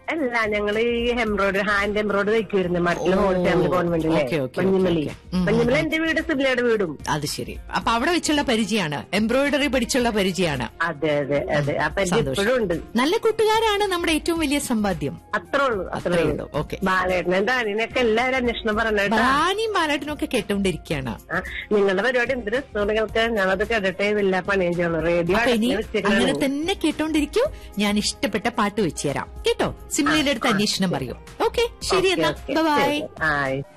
അല്ല ഞങ്ങള് ഈ എംബ്രോയിഡറി ഹാൻഡ് എംബ്രോയിഡറി വെക്കുമായിരുന്നു മട്ടില് ഓ, ഹോൾ ഫാമിലി കോൺവെന്റിലെ ഓക്കേ, ഓക്കേ, മഞ്ഞുമലി ഓക്കേ, ഓക്കേ. ഉം, മഞ്ഞുമല എന്റെ വീട് സിബിലയുടെ വീടും അത് ശരി അപ്പൊ അവിടെ വെച്ചുള്ള പരിചയമാണ് എംബ്രോയിഡറി പഠിച്ചുള്ള പരിചയമാണ് അതെ അതെ അതെ അപ്പൊ എന്റെ സന്തോഷം. ഇപ്പോഴും ഉണ്ട് നല്ല കൂട്ടുകാരാണ് നമ്മുടെ ഏറ്റവും വലിയ സമ്പാദ്യം അത്രേ ഉള്ളൂ അത്രേ അത്രേ ഉള്ളൂ ഉള്ളൂ ഓക്കെ ബാലേട്ടനെ ഡാനിനൊക്കെ എല്ലാവരും അന്വേഷണം പറഞ്ഞേട്ടാ റാണിയും ബാലേട്ടനും ഒക്കെ കേട്ടോണ്ടിരിക്കുകയാണ് ആ, നിങ്ങളുടെ പരിപാടി എന്ത് രസം നിങ്ങൾക്ക് ഞാനത് കേട്ടിട്ടേ ഇല്ല പണിയും ചെയ്യുള്ളൂ റേഡിയോ അപ്പൊ ഇനി അടച്ച് അങ്ങനെ വെച്ചേക്കണേ. തന്നെ കേട്ടോണ്ടിരിക്കൂ ഞാൻ ഇഷ്ടപ്പെട്ട പാട്ട് വെച്ച് തരാം കേട്ടോ സിംലയുടെ അടുത്ത് അന്വേഷണം പറയൂ ഓക്കെ ശരി ഓക്കേ, എന്നാ ഓക്കേ, ബൈ ശരി. ആയി